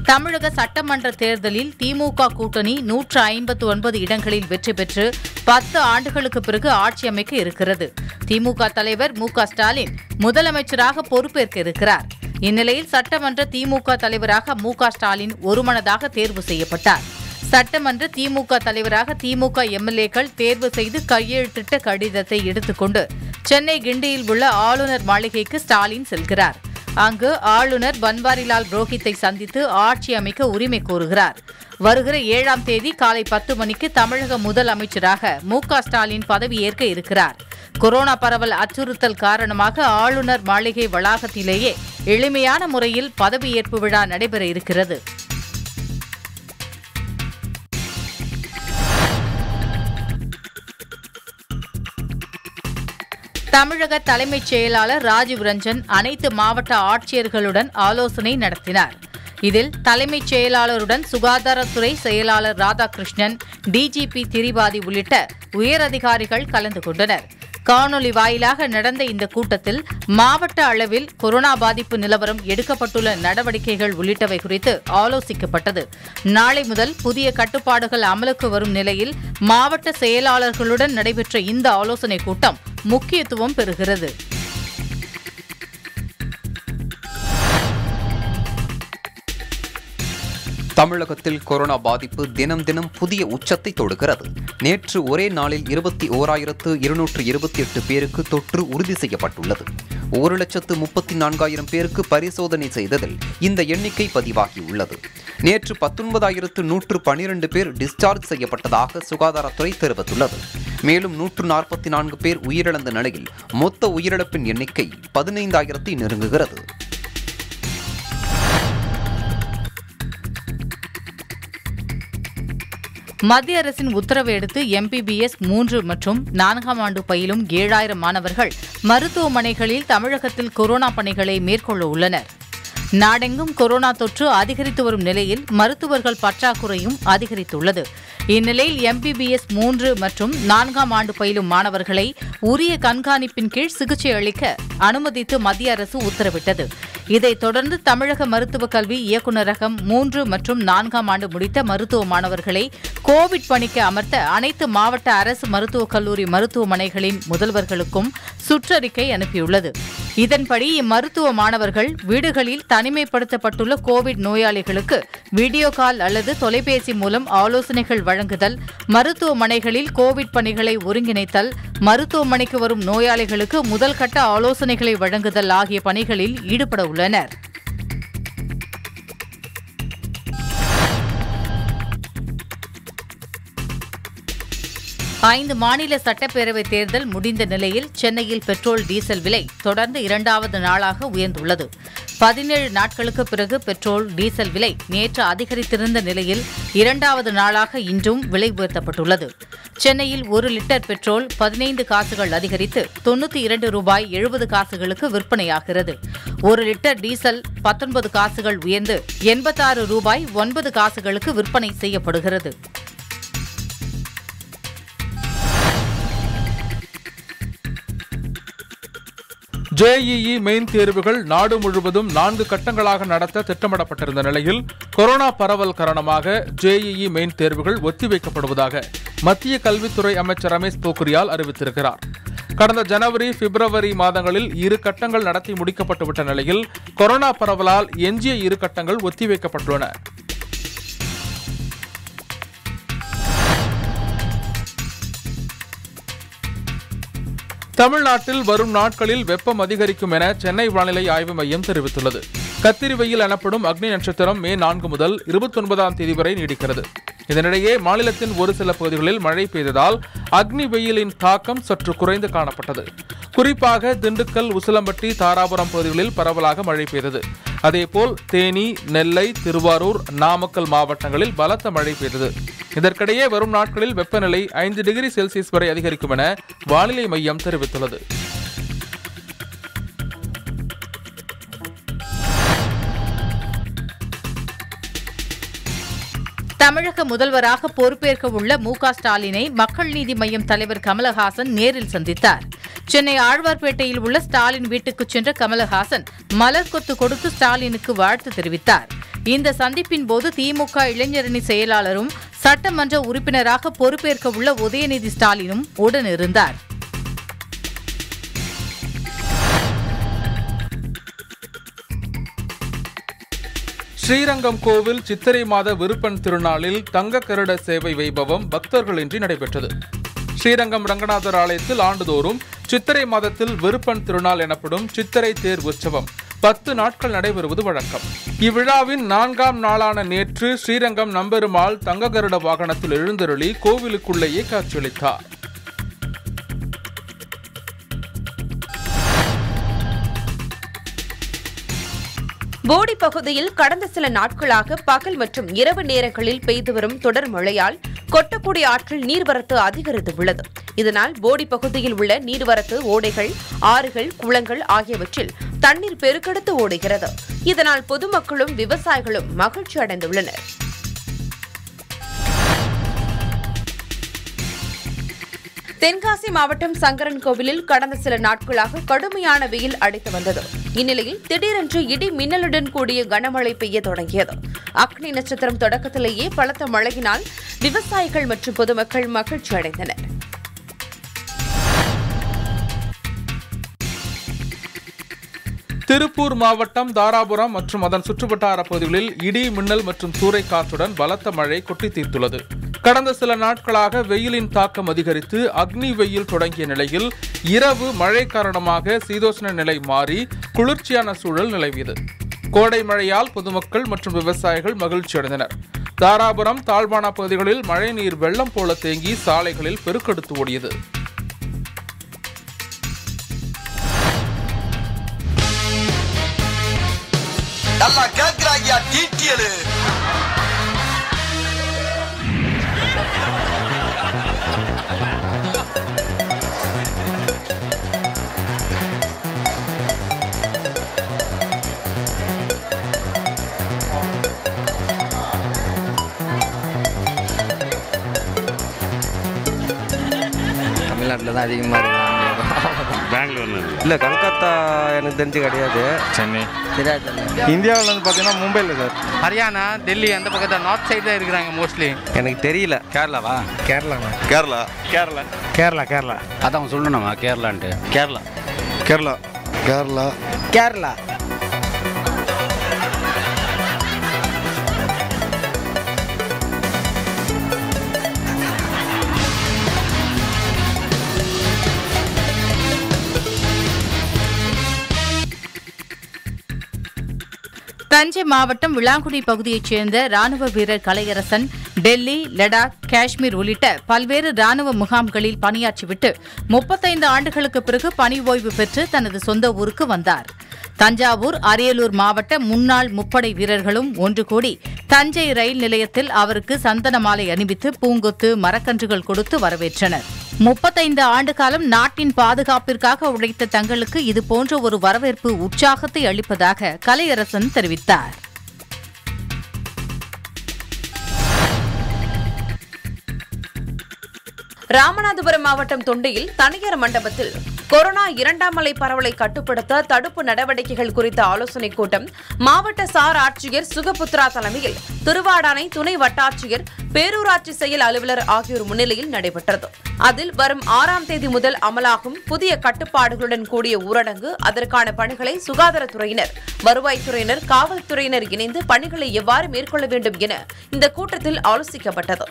தமிழக சட்டமன்ற தேர்தலில் திமுக கூட்டணி நூற்று ஐம்பத்து ஒன்பது இடங்களில் வெற்றி பெற்று பத்து ஆண்டுகளுக்கு பிறகு ஆட்சி அமைக்க இருக்கிறது திமுக தலைவர் மு க ஸ்டாலின் முதலமைச்சராக பொறுப்பேற்க இருக்கிறார் இந்நிலையில் சட்டமன்ற திமுக தலைவராக மு க ஸ்டாலின் ஒருமனதாக தேர்வு செய்யப்பட்டார் சட்டமன்ற திமுக தலைவராக திமுக எம்எல்ஏக்கள் தேர்வு செய்து கையெழுத்திட்ட கடிதத்தை எடுத்துக்கொண்டு சென்னை கிண்டியில் உள்ள ஆளுநர் மாளிகைக்கு ஸ்டாலின் செல்கிறார் அங்கு ஆளுநர் பன்வாரிலால் புரோஹித்தை சந்தித்து ஆட்சி அமைக்க உரிமை கோருகிறார் வருகிற ஏழாம் தேதி காலை பத்து மணிக்கு தமிழக முதலமைச்சராக மு க ஸ்டாலின் பதவியேற்க இருக்கிறார் கொரோனா பரவல் அச்சுறுத்தல் காரணமாக ஆளுநர் மாளிகை வளாகத்திலேயே எளிமையான முறையில் பதவியேற்பு விழா நடைபெற இருக்கிறது தமிழக தலைமைச் செயலாளர் ராஜீவ் ரஞ்சன் அனைத்து மாவட்ட ஆட்சியர்களுடன் ஆலோசனை நடத்தினார் இதில் தலைமைச் செயலாளருடன் சுகாதாரத்துறை செயலாளர் ராதாகிருஷ்ணன் டிஜிபி திரிபாதி உள்ளிட்ட உயரதிகாரிகள் கலந்து கொண்டனர் காணொலி வாயிலாக நடந்த இந்த கூட்டத்தில் மாவட்ட அளவில் கொரோனா பாதிப்பு நிலவரம் எடுக்கப்பட்டுள்ள நடவடிக்கைகள் உள்ளிட்டவை குறித்து ஆலோசிக்கப்பட்டது நாளை முதல் புதிய கட்டுப்பாடுகள் அமலுக்கு வரும் நிலையில் மாவட்ட செயலாளர்களுடன் நடைபெற்ற இந்த ஆலோசனைக் கூட்டம் முக்கியத்துவம் பெறுகிறது தமிழகத்தில் கொரோனா பாதிப்பு தினம் தினம் புதிய உச்சத்தை தொடுகிறது நேற்று ஒரே நாளில் இருபத்தி ஓராயிரத்து இருநூற்று இருபத்தி எட்டு பேருக்கு தொற்று உறுதி செய்யப்பட்டுள்ளது ஒரு லட்சத்து முப்பத்தி நான்காயிரம் பேருக்கு பரிசோதனை செய்ததில் இந்த எண்ணிக்கை பதிவாகியுள்ளது நேற்று பத்தொன்பதாயிரத்து நூற்று பனிரெண்டு பேர் டிஸ்சார்ஜ் செய்யப்பட்டதாக சுகாதாரத்துறை தெரிவித்துள்ளது மேலும் நூற்று நாற்பத்தி நான்கு பேர் உயிரிழந்த நிலையில் மொத்த உயிரிழப்பின் எண்ணிக்கை பதினைந்தாயிரத்தை நெருங்குகிறது மத்திய அரசின் உத்தரவை அடுத்து எம்பிபிஎஸ் மூன்று மற்றும் நான்காம் ஆண்டு பயிலும் ஏழாயிரம் மாணவர்கள் மருத்துவமனைகளில் தமிழகத்தில் கொரோனா பணிகளை மேற்கொள்ள உள்ளனர் நாடெங்கும் கொரோனா தொற்று அதிகரித்து வரும் நிலையில் மருத்துவர்கள் பற்றாக்குறையும் அதிகரித்துள்ளது இந்நிலையில் எம்பிபிஎஸ் மூன்று மற்றும் நான்காம் ஆண்டு பயிலும் மாணவர்களை உரிய கண்காணிப்பின் கீழ் சிகிச்சை அளிக்க அனுமதித்து மத்திய அரசு உத்தரவிட்டது இதைத் தொடர்ந்து தமிழக மருத்துவக் கல்வி இயக்குநரகம் மூன்று மற்றும் நான்காம் ஆண்டு முடித்த மருத்துவ மாணவர்களை கோவிட் பணிக்கு அமர்த்த அனைத்து மாவட்ட அரசு மருத்துவக் கல்லூரி மருத்துவமனைகளின் முதல்வர்களுக்கும் சுற்றறிக்கை அனுப்பியுள்ளது இதன்படி இம்மருத்துவ மாணவர்கள் வீடுகளில் தனிமைப்படுத்தப்பட்டுள்ள கோவிட் நோயாளிகளுக்கு வீடியோ கால் அல்லது தொலைபேசி மூலம் ஆலோசனைகள் வழங்குதல் மருத்துவமனைகளில் கோவிட் பணிகளை ஒருங்கிணைத்தல் மருத்துவமனைக்கு வரும் நோயாளிகளுக்கு முதல் கட்ட ஆலோசனைகளை வழங்குதல் ஆகிய பணிகளில் ஈடுபட உள்ளனர் ஐந்து மாநில சட்டப்பேரவைத் தேர்தல் முடிந்த நிலையில் சென்னையில் பெட்ரோல் டீசல் விலை தொடர்ந்து இரண்டாவது நாளாக உயர்ந்துள்ளது பதினேழு நாட்களுக்கு பிறகு பெட்ரோல் டீசல் விலை நேற்று அதிகரித்திருந்த நிலையில் இரண்டாவது நாளாக இன்றும் விலை உயர்த்தப்பட்டுள்ளது சென்னையில் ஒரு லிட்டர் பெட்ரோல் பதினைந்து காசுகள் அதிகரித்து தொண்ணூற்றி இரண்டு ரூபாய் எழுபது காசுகளுக்கு விற்பனையாகிறது ஒரு லிட்டர் டீசல் பத்தொன்பது காசுகள் உயர்ந்து எண்பத்தாறு ரூபாய் ஒன்பது காசுகளுக்கு விற்பனை செய்யப்படுகிறது ஜேஇஇ மெயின் தேர்வுகள் நாடு முழுவதும் நான்கு கட்டங்களாக நடத்த திட்டமிடப்பட்டிருந்த நிலையில் கொரோனா பரவல் காரணமாக ஜேஇஇ மெயின் தேர்வுகள் ஒத்திவைக்கப்படுவதாக மத்திய கல்வித்துறை அமைச்சர் ரமேஷ் போக்ரியால் அறிவித்திருக்கிறார் கடந்த ஜனவரி பிப்ரவரி மாதங்களில் இரு கட்டங்கள் நடத்தி முடிக்கப்பட்டுவிட்ட நிலையில் கொரோனா பரவலால் எஞ்சிய இரு கட்டங்கள் ஒத்திவைக்கப்பட்டுள்ளன தமிழ்நாட்டில் வரும் நாட்களில் வெப்பம் அதிகரிக்கும் என சென்னை வானிலை ஆய்வு மையம் தெரிவித்துள்ளது கத்திரி வெயில் எனப்படும் அக்னி நட்சத்திரம் மே நான்கு முதல் இருபத்தி ஒன்பதாம் தேதி வரை நீடிக்கிறது இதனிடையே மாநிலத்தின் ஒரு சில பகுதிகளில் மழை பெய்ததால் அக்னி வெயிலின் தாக்கம் சற்று குறைந்து காணப்பட்டது குறிப்பாக திண்டுக்கல் உசிலம்பட்டி தாராபுரம் பகுதிகளில் பரவலாக மழை பெய்தது அதேபோல் தேனி நெல்லை திருவாரூர் நாமக்கல் மாவட்டங்களில் பலத்த மழை பெய்தது இதற்கிடையே வரும் நாட்களில் வெப்பநிலை ஐந்து டிகிரி செல்சியஸ் வரை அதிகரிக்கும் என வானிலை மையம் தெரிவித்துள்ளது தமிழக முதல்வராக பொறுப்பேற்க உள்ள மு க ஸ்டாலினை மக்கள் நீதி மய்யம் தலைவர் கமலஹாசன் நேரில் சந்தித்தார் சென்னை ஆழ்வார்பேட்டையில் உள்ள ஸ்டாலின் வீட்டுக்கு சென்ற கமலஹாசன் மலர் கொத்து கொடுத்து ஸ்டாலினுக்கு வாழ்த்து தெரிவித்தார் இந்த சந்திப்பின் போது திமுக இளைஞரணி செயலாளரும் சட்டமன்ற உறுப்பினராக பொறுப்பேற்க உள்ள உதயநிதி ஸ்டாலினும் உடனிருந்தார் ஸ்ரீரங்கம் கோவில் சித்திரை மாத விருப்பன் திருநாளில் தங்க கருட சேவை வைபவம் பக்தர்களின்றி நடைபெற்றது ஸ்ரீரங்கம் ரங்கநாதர் ஆலயத்தில் ஆண்டுதோறும் சித்திரை மாதத்தில் விருப்பன் திருநாள் எனப்படும் சித்திரை தேர் உற்சவம் பத்து நாட்கள் நடைபெறுவது வழக்கம் இவ்விழாவின் நான்காம் நாளான நேற்று ஸ்ரீரங்கம் நம்பெருமாள் தங்க கருட வாகனத்தில் எழுந்தருளி கோவிலுக்குள்ளேயே காட்சியளித்தார் போடி பகுதியில் கடந்த சில நாட்களாக பகல் மற்றும் இரவு நேரங்களில் பெய்து வரும் தொடர் மழையால் கொட்டக்குடி ஆற்றில் நீர்வரத்து அதிகரித்துள்ளது இதனால் போடி பகுதியில் உள்ள நீர்வரத்து ஓடைகள் ஆறுகள் குளங்கள் ஆகியவற்றில் தண்ணீர் பெருக்கெடுத்து ஓடுகிறது இதனால் பொதுமக்களும் விவசாயிகளும் மகிழ்ச்சி அடைந்துள்ளனர் தென்காசி மாவட்டம் சங்கரன் கோவிலில் கடந்த சில நாட்களாக கடுமையான வெயில் அடித்து வந்தது இந்நிலையில் திடீரென்று இடி மின்னலுடன் கூடிய கனமழை பெய்ய தொடங்கியது அக்னி நட்சத்திரம் தொடக்கத்திலேயே பலத்த மழையினால் விவசாயிகள் மற்றும் பொதுமக்கள் மகிழ்ச்சி அடைந்தனர் திருப்பூர் மாவட்டம் தாராபுரம் மற்றும் அதன் சுற்றுவட்டார பகுதிகளில் இடி மின்னல் மற்றும் சூறைக்காற்றுடன் பலத்த மழை கொட்டி தீர்த்துள்ளது கடந்த சில நாட்களாக வெயிலின் தாக்கம் அதிகரித்து அக்னி வெயில் தொடங்கிய நிலையில் இரவு மழை காரணமாக சீதோஷ்ண நிலை மாறி குளிர்ச்சியான சூழல் நிலவியது கோடை மழையால் பொதுமக்கள் மற்றும் விவசாயிகள் மகிழ்ச்சி அடைந்தனர் தாராபுரம் தாழ்வான பகுதிகளில் மழைநீர் வெள்ளம் போல தேங்கி சாலைகளில் பெருக்கெடுத்து ஓடியது நல்லா கேக்குறாங்க டீட்டியலு தமிழ்நாட்டில் தான் அதிகமாக இருக்கு பெங்களூர்ல இல்லை கல்கத்தா எனக்கு தெரிஞ்சு கிடையாது சென்னை தெரியாது இந்தியாவில் வந்து பார்த்தீங்கன்னா மும்பையில் சார் ஹரியானா டெல்லி அந்த பக்கத்தில் நார்த் சைடு தான் இருக்கிறாங்க மோஸ்ட்லி எனக்கு தெரியல கேரளாவா கேரளாண்ணா கேரளா கேரளா கேரளா கேரளா அதான் சொல்லணுமா கேரளான்ட்டு கேரளா கேரளா கேரளா கேரளா தஞ்சை மாவட்டம் விளாங்குடி பகுதியைச் சேர்ந்த ராணுவ வீரர் கலையரசன் டெல்லி லடாக் காஷ்மீர் உள்ளிட்ட பல்வேறு ராணுவ முகாம்களில் பணியாற்றிவிட்டு முப்பத்தைந்து ஆண்டுகளுக்கு பிறகு பணி ஓய்வு பெற்று தனது சொந்த ஊருக்கு வந்தார் தஞ்சாவூர் அரியலூர் மாவட்ட முன்னாள் முப்படை வீரர்களும் ஒன்று கூடி தஞ்சை ரயில் நிலையத்தில் அவருக்கு சந்தன மாலை அணிவித்து பூங்கொத்து மரக்கன்றுகள் கொடுத்து வரவேற்றனர் முப்பத்தைந்து ஆண்டு காலம் நாட்டின் பாதுகாப்பிற்காக உழைத்த தங்களுக்கு இதுபோன்ற ஒரு வரவேற்பு உற்சாகத்தை அளிப்பதாக கலையரசன் தெரிவித்தார் ராமநாதபுரம் மாவட்டம் தொண்டியில் தனியார் மண்டபத்தில் கொரோனா இரண்டாம் அலை பரவலை கட்டுப்படுத்த தடுப்பு நடவடிக்கைகள் குறித்த ஆலோசனைக் கூட்டம் மாவட்ட சார் ஆட்சியர் சுகபுத்ரா தலைமையில் திருவாடானை துணை வட்டாட்சியர் பேரூராட்சி செயல் அலுவலர் ஆகியோர் முன்னிலையில் நடைபெற்றது அதில் வரும் ஆறாம் தேதி முதல் அமலாகும் புதிய கட்டுப்பாடுகளுடன் கூடிய ஊரடங்கு அதற்கான பணிகளை சுகாதாரத்துறையினர் வருவாய்த்துறையினர் காவல்துறையினர் இணைந்து பணிகளை எவ்வாறு மேற்கொள்ள வேண்டும் என இந்த கூட்டத்தில் ஆலோசிக்கப்பட்டது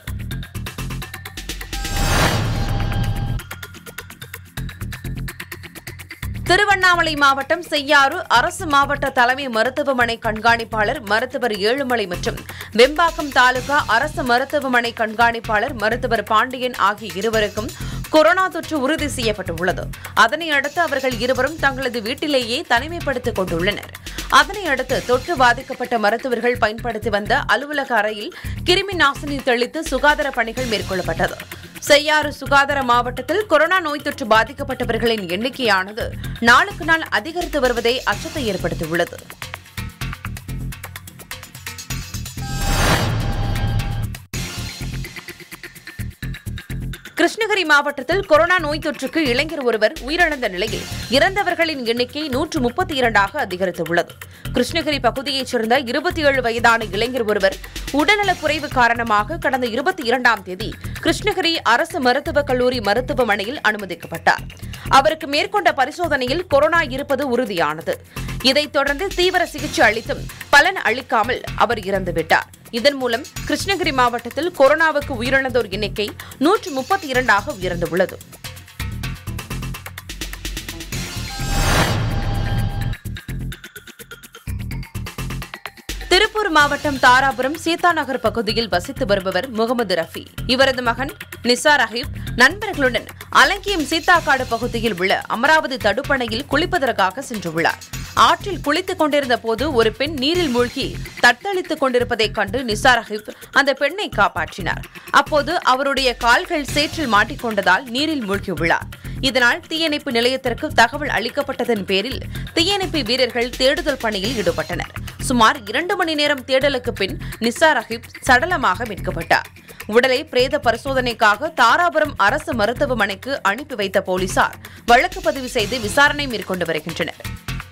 திருவண்ணாமலை மாவட்டம் செய்யாறு அரசு மாவட்ட தலைமை மருத்துவமனை கண்காணிப்பாளர் மருத்துவர் ஏழுமலை மற்றும் வெம்பாக்கம் தாலுகா அரசு மருத்துவமனை கண்காணிப்பாளர் மருத்துவர் பாண்டியன் ஆகிய இருவருக்கும் கொரோனா தொற்று உறுதி செய்யப்பட்டுள்ளது அதனை அடுத்து அவர்கள் இருவரும் தங்களது வீட்டிலேயே தனிமைப்படுத்திக் கொண்டுள்ளனர் அதனை அடுத்து தொற்று பாதிக்கப்பட்ட மருத்துவர்கள் பயன்படுத்தி வந்த அலுவலக அறையில் கிருமி நாசினி தெளித்து சுகாதார பணிகள் மேற்கொள்ளப்பட்டது செய்யாறு சுகாதார மாவட்டத்தில் கொரோனா நோய் தொற்று பாதிக்கப்பட்டவர்களின் எண்ணிக்கையானது நாளுக்கு நாள் அதிகரித்து வருவதை அச்சத்தை ஏற்படுத்தியுள்ளது கிருஷ்ணகிரி மாவட்டத்தில் கொரோனா நோய் தொற்றுக்கு இளைஞர் ஒருவர் உயிரிழந்த நிலையில் இறந்தவர்களின் எண்ணிக்கை நூற்று முப்பத்தி இரண்டாக அதிகரித்துள்ளது கிருஷ்ணகிரி பகுதியைச் சேர்ந்த இருபத்தி ஏழு வயதான இளைஞர் ஒருவர் உடல்நலக் குறைவு காரணமாக கடந்த இருபத்தி இரண்டாம் தேதி கிருஷ்ணகிரி அரசு மருத்துவக் கல்லூரி மருத்துவமனையில் அனுமதிக்கப்பட்டார் அவருக்கு மேற்கொண்ட பரிசோதனையில் கொரோனா இருப்பது உறுதியானது இதைத் தொடர்ந்து தீவிர சிகிச்சை அளித்தும் பலன் அளிக்காமல் அவர் இறந்துவிட்டார் இதன் மூலம் கிருஷ்ணகிரி மாவட்டத்தில் கொரோனாவுக்கு உயிரிழந்தோர் எண்ணிக்கை நூற்று முப்பத்தி இரண்டாக உயர்ந்துள்ளது திருப்பூர் மாவட்டம் தாராபுரம் சீதா நகர் பகுதியில் வசித்து வருபவர் முகமது ரஃபி இவரது மகன் நிசார் அஹீப் நண்பர்களுடன் அலங்கியம் சீத்தாக்காடு பகுதியில் உள்ள அமராவதி தடுப்பணையில் குளிப்பதற்காக சென்றுள்ளார் ஆற்றில் குளித்துக் கொண்டிருந்த போது ஒரு பெண் நீரில் மூழ்கி தத்தளித்துக் கொண்டிருப்பதைக் கண்டு நிசார் அஹீப் அந்த பெண்ணை காப்பாற்றினார் அப்போது அவருடைய கால்கள் சேற்றில் மாட்டிக்கொண்டதால் நீரில் மூழ்கியுள்ளார் இதனால் தீயணைப்பு நிலையத்திற்கு தகவல் அளிக்கப்பட்டதன் பேரில் தீயணைப்பு வீரர்கள் தேடுதல் பணியில் ஈடுபட்டனர் சுமார் இரண்டு மணி நேரம் தேடலுக்கு பின் நிசார் அஹிப் சடலமாக மீட்கப்பட்டார் உடலை பிரேத பரிசோதனைக்காக தாராபுரம் அரசு மருத்துவமனைக்கு அனுப்பி வைத்த போலீசார் வழக்கு பதிவு செய்து விசாரணை மேற்கொண்டு வருகின்றனர்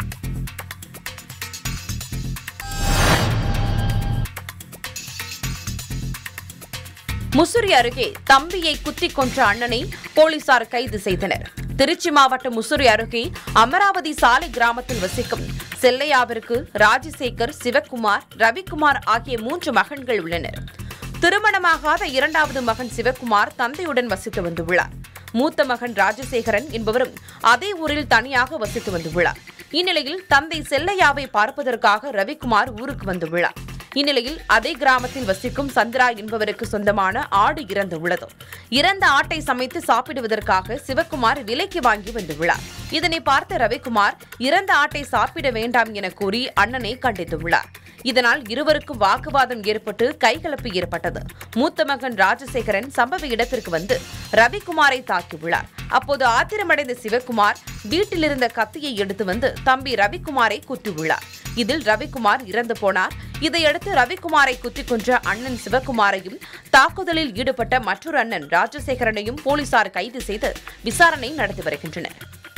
முசிறி அருகே தம்பியை குத்திக் கொன்ற அண்ணனை போலீசார் கைது செய்தனர் திருச்சி மாவட்டம் முசிறி அருகே அமராவதி சாலை கிராமத்தில் வசிக்கும் செல்லையாவிற்கு ராஜசேகர் சிவக்குமார் ரவிக்குமார் ஆகிய மூன்று மகன்கள் உள்ளனர் திருமணமாகாத இரண்டாவது மகன் சிவக்குமார் தந்தையுடன் வசித்து வந்துள்ளார் மூத்த மகன் ராஜசேகரன் என்பவரும் அதே ஊரில் தனியாக வசித்து வந்துள்ளார் இந்நிலையில் தந்தை செல்லையாவை பார்ப்பதற்காக ரவிக்குமார் ஊருக்கு வந்துள்ளார் இந்நிலையில் அதே கிராமத்தில் வசிக்கும் சந்திரா என்பவருக்கு சொந்தமான ஆடு இறந்துள்ளது இறந்த ஆட்டை சமைத்து சாப்பிடுவதற்காக சிவக்குமார் விலைக்கு வாங்கி வந்துள்ளார் இதனை பார்த்த ரவிக்குமார் இறந்த ஆட்டை சாப்பிட வேண்டாம் என கூறி அண்ணனை கண்டித்துள்ளார் இதனால் இருவருக்கும் வாக்குவாதம் ஏற்பட்டு கைகலப்பு ஏற்பட்டது மூத்த மகன் ராஜசேகரன் சம்பவ இடத்திற்கு வந்து ரவிக்குமாரை தாக்கியுள்ளார் அப்போது ஆத்திரமடைந்த சிவக்குமார் வீட்டிலிருந்த கத்தியை எடுத்து வந்து தம்பி ரவிக்குமாரை குத்தியுள்ளார் இதில் ரவிக்குமார் இறந்து போனார் இதையடுத்து ரவிக்குமாரை குத்திக் கொன்ற அண்ணன் சிவக்குமாரையும் தாக்குதலில் ஈடுபட்ட மற்றொரு அண்ணன் ராஜசேகரனையும் போலீசார் கைது செய்து விசாரணை நடத்தி வருகின்றனர்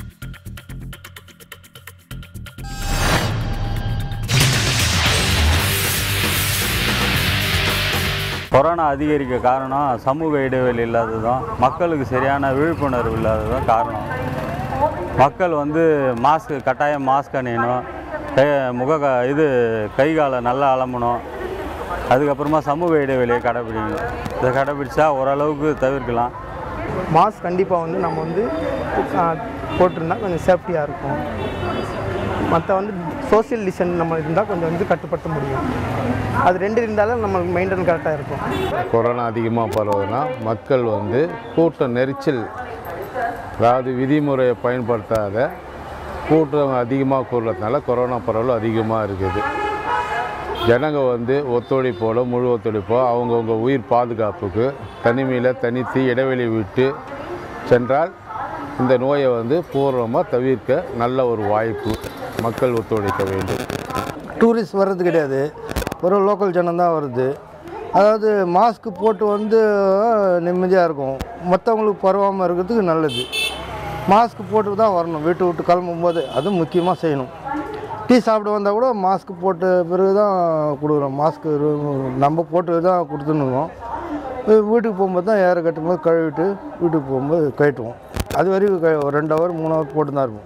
கொரோனா அதிகரிக்க காரணம் சமூக இடைவெளி இல்லாததும் மக்களுக்கு சரியான விழிப்புணர்வு இல்லாததும் காரணம் மக்கள் வந்து மாஸ்க் கட்டாயம் மாஸ்க் அணியணும் கை முக க- இது கை காலை நல்லா அலம்பணும் அதுக்கப்புறமா சமூக இடைவெளியை கடைபிடிக்கணும் இதை கடைபிடிச்சா ஓரளவுக்கு தவிர்க்கலாம் மாஸ்க் கண்டிப்பாக வந்து நம்ம வந்து ஆ, போட்டிருந்தா கொஞ்சம் சேஃப்டியாக இருக்கும் மற்ற வந்து சோஷியல் டிஸ்டன்ஸ் நம்ம இருந்தால் கொஞ்சம் வந்து கட்டுப்படுத்த முடியும் அது ரெண்டு இருந்தாலும் நம்மளுக்கு மெயின்டைன் கரெக்டாக இருக்கும் கொரோனா அதிகமாக பரவுதுன்னா மக்கள் வந்து கூட்ட நெரிச்சல் அதாவது விதிமுறையை பயன்படுத்தாத கூட்டம் அதிகமாக கூடுறதுனால கொரோனா பரவல் அதிகமாக இருக்குது ஜனங்க வந்து ஒத்துழைப்போட முழு ஒத்துழைப்போ அவங்கவுங்க உயிர் பாதுகாப்புக்கு தனிமையில் தனித்து இடைவெளி விட்டு சென்றால் இந்த நோயை வந்து பூர்வமாக தவிர்க்க நல்ல ஒரு வாய்ப்பு மக்கள் ஒத்துழைக்க வேண்டும் டூரிஸ்ட் வர்றது கிடையாது ஒரு லோக்கல் ஜனம் தான் வருது அதாவது மாஸ்க் போட்டு வந்து நிம்மதியாக இருக்கும் மற்றவங்களுக்கு பரவாமல் இருக்கிறதுக்கு நல்லது மாஸ்க் போட்டு தான் வரணும் வீட்டு விட்டு கிளம்பும்போது அதுவும் முக்கியமாக செய்யணும் டீ சாப்பிட வந்தால் கூட மாஸ்க் போட்ட பிறகு தான் கொடுக்குறோம் மாஸ்க் நம்ம போட்டு தான் கொடுத்துருக்கோம் வீட்டுக்கு போகும்போது தான் ஏற கட்டும்போது கழுவிட்டு வீட்டுக்கு போகும்போது கழட்டுவோம் அது வரைக்கும் க- ஒரு ரெண்டு ஹவர் மூணு ஹவர் போட்டு தான் இருப்போம்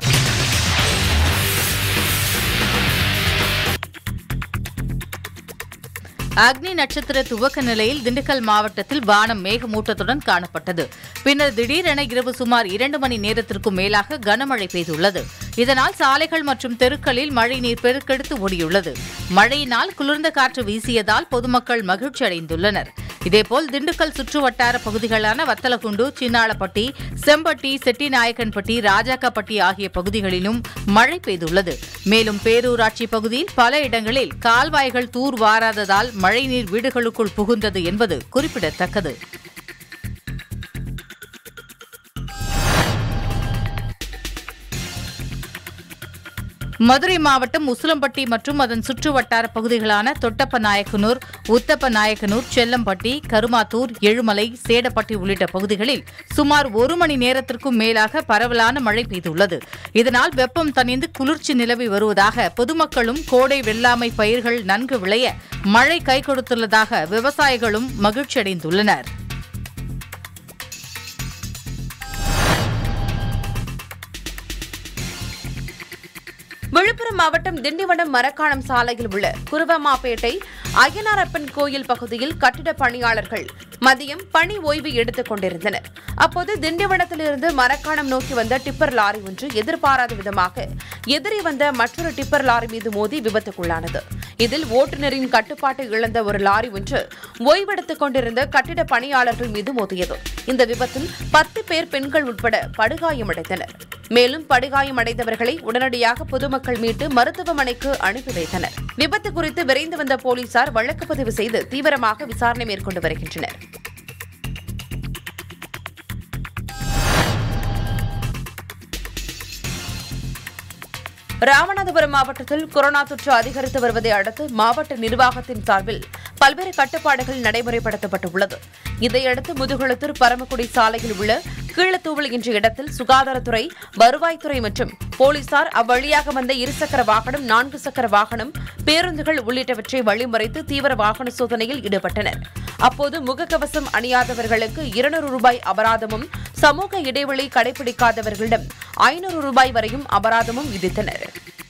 அக்னி நட்சத்திர துவக்க நிலையில் திண்டுக்கல் மாவட்டத்தில் வானம் மேகமூட்டத்துடன் காணப்பட்டது பின்னர் திடீரென இரவு சுமார் இரண்டு மணி நேரத்திற்கும் மேலாக கனமழை பெய்துள்ளது இதனால் சாலைகள் மற்றும் தெருக்களில் மழைநீர் பெருக்கெடுத்து ஓடியுள்ளது மழையினால் குளிர்ந்த காற்று வீசியதால் பொதுமக்கள் மகிழ்ச்சி அடைந்துள்ளனர் இதேபோல் திண்டுக்கல் சுற்றுவட்டார பகுதிகளான வத்தலகுண்டு சின்னாளப்பட்டி செம்பட்டி செட்டிநாயக்கன்பட்டி ராஜாக்கப்பட்டி ஆகிய பகுதிகளிலும் மழை பெய்துள்ளது மேலும் பேரூராட்சி பகுதியில் பல இடங்களில் கால்வாய்கள் தூர் வாராததால் மழைநீர் வீடுகளுக்குள் புகுந்தது என்பது குறிப்பிடத்தக்கது மதுரை மாவட்டம் உசிலம்பட்டி மற்றும் அதன் சுற்று வட்டார பகுதிகளான தொட்டப்ப நாயக்கனூர் உத்தப்ப நாயக்கனூர் செல்லம்பட்டி கருமாத்தூர் எழுமலை சேடப்பட்டி உள்ளிட்ட பகுதிகளில் சுமார் ஒரு மணி நேரத்திற்கும் மேலாக பரவலான மழை பெய்துள்ளது இதனால் வெப்பம் தணிந்து குளிர்ச்சி நிலவி வருவதாக பொதுமக்களும் கோடை வெள்ளாமை பயிர்கள் நன்கு விளைய மழை கை கொடுத்துள்ளதாக விவசாயிகளும் மகிழ்ச்சியடைந்துள்ளனர் விழுப்புரம் மாவட்டம் திண்டிவனம் மரக்காணம் சாலையில் உள்ள குருவமாப்பேட்டை அய்யனாரப்பன் கோயில் பகுதியில் கட்டிட பணியாளர்கள் மதியம் பணி ஓய்வு எடுத்துக் கொண்டிருந்தனர் அப்போது திண்டிவனத்திலிருந்து மரக்காணம் நோக்கி வந்த டிப்பர் லாரி ஒன்று எதிர்பாராத விதமாக எதிரே வந்த மற்றொரு டிப்பர் லாரி மீது மோதி விபத்துக்குள்ளானது இதில் ஓட்டுநரின் கட்டுப்பாட்டை இழந்த ஒரு லாரி ஒன்று ஓய்வெடுத்துக் கொண்டிருந்த கட்டிட பணியாளர்கள் மீது மோதியது இந்த விபத்தில் பத்து பேர் பெண்கள் உட்பட படுகாயமடைந்தனர் மேலும் படுகாயமடைந்தவர்களை உடனடியாக பொதுமக்கள் மீட்டு மருத்துவமனைக்கு அனுப்பி வைத்தனர் விபத்து குறித்து விரைந்து வந்த போலீசார் வழக்கு பதிவு செய்து தீவிரமாக விசாரணை மேற்கொண்டு வருகின்றனர் ராமநாதபுரம் மாவட்டத்தில் கொரோனா தொற்று அதிகரித்து வருவதை அடுத்து மாவட்ட நிர்வாகத்தின் சார்பில் பல்வேறு கட்டுப்பாடுகள் நடைமுறைப்படுத்தப்பட்டுள்ளது இதையடுத்து முதுகுளத்தூர் பரமக்குடி சாலையில் உள்ள கீழத்தூவல் என்ற இடத்தில் சுகாதாரத்துறை வருவாய்த்துறை மற்றும் போலீசார் அவ்வழியாக வந்த இருசக்கர வாகனம் நான்கு சக்கர வாகனம் பேருந்துகள் உள்ளிட்டவற்றை வழிமறைத்து தீவிர வாகன சோதனையில் ஈடுபட்டனர் அப்போது முகக்கவசம் அணியாதவர்களுக்கு இருநூறு ரூபாய் அபராதமும் சமூக இடைவெளி கடைபிடிக்காதவர்களிடம் ஐநூறு ரூபாய் வரையும் அபராதமும் விதித்தனர்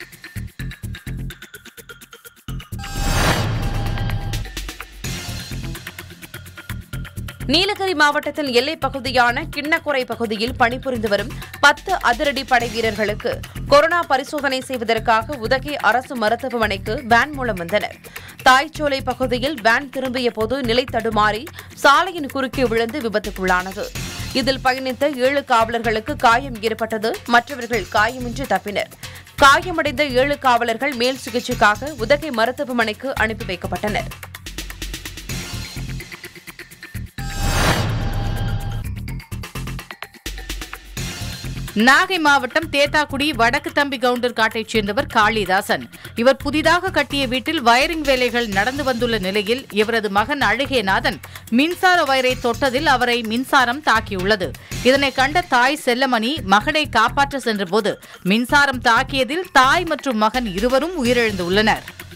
நீலகிரி மாவட்டத்தில் எல்லைப் பகுதியான கிண்ணக்குறை பகுதியில் பணிபுரிந்து வரும் பத்து அதிரடி படை வீரர்களுக்கு கொரோனா பரிசோதனை செய்வதற்காக உதகை அரசு மருத்துவமனைக்கு வேன் மூலம் வந்தனர் தாய்ச்சோலை பகுதியில் வேன் திரும்பிய போது நிலை தடுமாறி சாலையின் குறுக்கே விழுந்து விபத்துக்குள்ளானது இதில் பயணித்த ஏழு காவலர்களுக்கு காயம் ஏற்பட்டது மற்றவர்கள் காயமின்றி தப்பினர் காயமடைந்த ஏழு காவலர்கள் மேல் சிகிச்சைக்காக உதகை மருத்துவமனைக்கு அனுப்பி வைக்கப்பட்டனர் நாகை மாவட்டம் தேத்தாக்குடி வடக்கு தம்பி கவுண்டர் காட்டைச் சேர்ந்தவர் காளிதாசன் இவர் புதிதாக கட்டிய வீட்டில் வயரிங் வேலைகள் நடந்து வந்துள்ள நிலையில் இவரது மகன் அழகேநாதன் மின்சார வயரை தொட்டதில் அவரை மின்சாரம் தாக்கியுள்ளது இதனை கண்ட தாய் செல்லமணி மகனை காப்பாற்ற சென்றபோது மின்சாரம் தாக்கியதில் தாய் மற்றும் மகன் இருவரும் உயிரிழந்துள்ளனர்